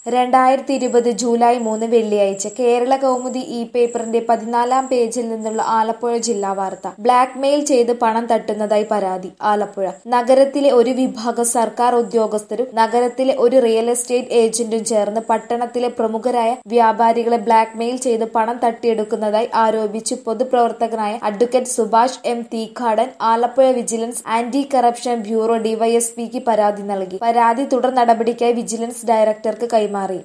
രണ്ടായിരത്തി ഇരുപത് ജൂലൈ മൂന്ന് വെള്ളിയാഴ്ച കേരള കൗമുദി ഇ പേപ്പറിന്റെ പതിനാലാം പേജിൽ നിന്നുള്ള ആലപ്പുഴ ജില്ലാ വാർത്ത ബ്ലാക്ക് മെയിൽ ചെയ്ത് പണം തട്ടുന്നതായി പരാതി ആലപ്പുഴ നഗരത്തിലെ ഒരു വിഭാഗം സർക്കാർ ഉദ്യോഗസ്ഥരും നഗരത്തിലെ ഒരു റിയൽ എസ്റ്റേറ്റ് ഏജന്റും ചേർന്ന് പട്ടണത്തിലെ പ്രമുഖരായ വ്യാപാരികളെ ബ്ലാക്ക് മെയിൽ ചെയ്ത് പണം തട്ടിയെടുക്കുന്നതായി ആരോപിച്ച് പൊതുപ്രവർത്തകനായ advocate Subhash M Theekkadan Alappuzha vigilance anti corruption bureau ഡിവൈഎസ്പിക്ക് പരാതി നൽകി പരാതി തുടർ നടപടിക്കായി വിജിലൻസ് ഡയറക്ടർക്ക് കൈമാറി